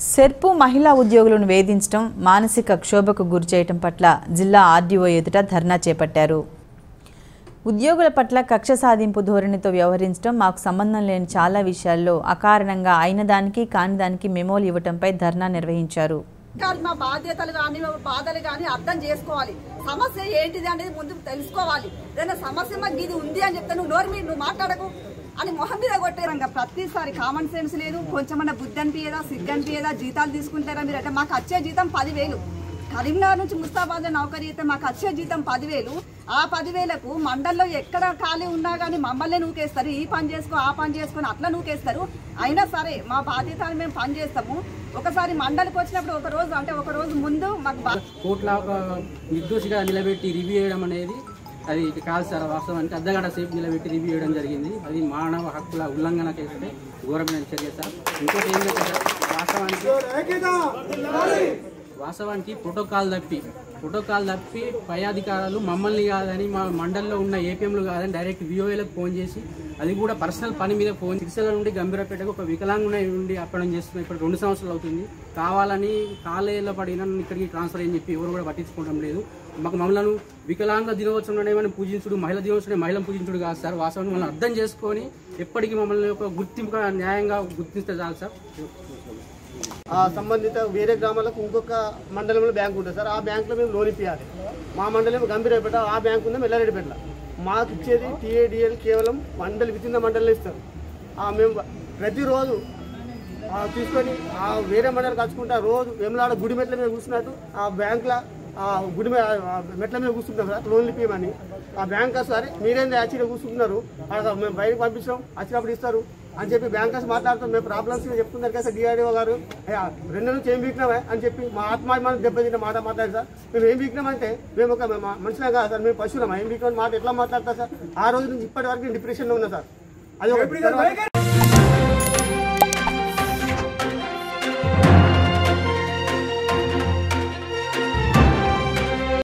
సెర్పు మహిళా ఉద్యోగులను వేధించడం మానసిక క్షోభకు గురిచేయటం పట్ల జిల్లా ఆర్డీఓ ఎదుట ధర్నా చేపట్టారు ఉద్యోగుల పట్ల కక్ష సాధింపు ధోరణితో వ్యవహరించడం మాకు సంబంధం లేని చాలా విషయాల్లో అకారణంగా అయిన దానికి కాని దానికి మెమోలు ఇవ్వటంపై ధర్నా నిర్వహించారు కాదు మా బాధ్యతలు కానీ మా బాధలు కానీ అర్థం చేసుకోవాలి సమస్య ఏంటిది అనేది ముందు తెలుసుకోవాలి ఏదైనా సమస్య మాకు ఇది ఉంది అని చెప్తే నువ్వు నోరు మీద నువ్వు మాట్లాడకు అని మొహం మీద కొట్టేరంగా ప్రతిసారి కామన్ సెన్స్ లేదు కొంచెమన్నా బుద్ధి అనిపించేదా సిగ్గు అనిపించేదా జీతాలు తీసుకుంటారా మీరు అంటే మాకు వచ్చే జీతం పదివేలు కరీంనగర్ నుంచి ముస్తాబాద్ నౌకరీ అయితే మాకు వచ్చే జీతం పదివేలు ఆ పదివేలకు మండల్లో ఎక్కడ ఖాళీ ఉన్నా కానీ మమ్మల్ని నూకేస్తారు ఈ పని చేసుకో ఆ పని చేసుకొని అట్లా నూకేస్తారు అయినా సరే మా బాధ్యతలు మేము పని చేస్తాము ఒకసారి మండలికి వచ్చినప్పుడు ఒక రోజు అంటే ఒక రోజు ముందు మాకు బా- కోర్టులో ఒక నిర్దోషిగా నిలబెట్టి రివ్యూ చేయడం అనేది అది కాదు సార్ వాస్తవానికి అర్ధగంట సేపు నిలబెట్టి రివ్యూ చేయడం జరిగింది అది మానవ హక్కుల ఉల్లంఘన చేస్తే ఘోరమైన చర్య సార్ ఇంకోటి ఏంటంటే సార్ వాస్తవానికి వాస్తవానికి ప్రోటోకాల్ తప్పి ప్రోటోకాల్ తప్పి పై అధికారులు మమ్మల్ని కాదని మా మండల్లో ఉన్న ఏపీఎంలు కాదని డైరెక్ట్ విఓఏలకు ఫోన్ చేసి అది కూడా పర్సనల్ పని మీద ఫోన్ సిరిసిల్ల నుండి గంభీరపేటకు ఒక వికలాంగున నుండి అప్పడం చేస్తున్నాం ఇప్పుడు రెండు సంవత్సరాలు అవుతుంది కావాలని కాలేజీలో పడిన నన్ను ఇక్కడికి ట్రాన్స్ఫర్ అని చెప్పి ఎవరు కూడా పట్టించుకోవడం లేదు మాకు మమ్మల్ని వికలాంగ దినోత్సవం ఏమైనా పూజించుడు మహిళ దినోత్సవం మహిళను పూజించుడు కాదు సార్ వాస్తవాన్ని మమ్మల్ని అర్థం చేసుకొని ఎప్పటికీ మమ్మల్ని ఒక గుర్తింపుగా న్యాయంగా గుర్తిస్తే చాలు సార్ ఆ సంబంధిత వేరే గ్రామాలకు ఇంకొక మండలంలో బ్యాంక్ ఉంటుంది సార్ ఆ బ్యాంకులో మేము లోన్ ఇప్పించాలి మా మండలం గంభీరపేట ఆ బ్యాంక్ ఉందా మెల్లారెడ్డిపేట మాకు ఇచ్చేది టీఏడిఎల్ కేవలం మండలి వితిన్ ద మండలిలో ఇస్తారు ఆ మేము ప్రతిరోజు ఆ తీసుకొని ఆ వేరే మండలి కలుసుకుంటా రోజు వేములాడ గుడి మెట్ల మీద కూర్చున్నట్టు ఆ బ్యాంక్లో ఆ గుడి మీద ఆ మెట్ల మీద కూర్చుంటాం సార్ లోన్ ఇప్పియమని ఆ బ్యాంక్ సరే మీరేంది యాక్చువల్గా కూర్చుంటున్నారు అక్కడ మేము బయటకు పంపించాం వచ్చినప్పుడు ఇస్తారు అని చెప్పి బ్యాంకర్స్ మాట్లాడుతాం మేము ప్రాబ్లమ్స్ చెప్తున్నారు కదా సార్ డిఆర్డీఓ గారు "అయ్యా, రెండు నుంచి ఏం వీక్నామా అని చెప్పి మా ఆత్మాభిమానం దెబ్బతిన్న మాట మాట్లాడారు సార్ మేము ఏం వీక్నామంటే మేము ఒక మా- మనుషులే కాదు సార్ మేము పశువులమా ఏం వీక్నామని మాట ఎట్లా మాట్లాడతారు సార్ ఆ రోజు నుంచి ఇప్పటి వరకు డిప్రెషన్లో ఉన్నా సార్ అది ఒక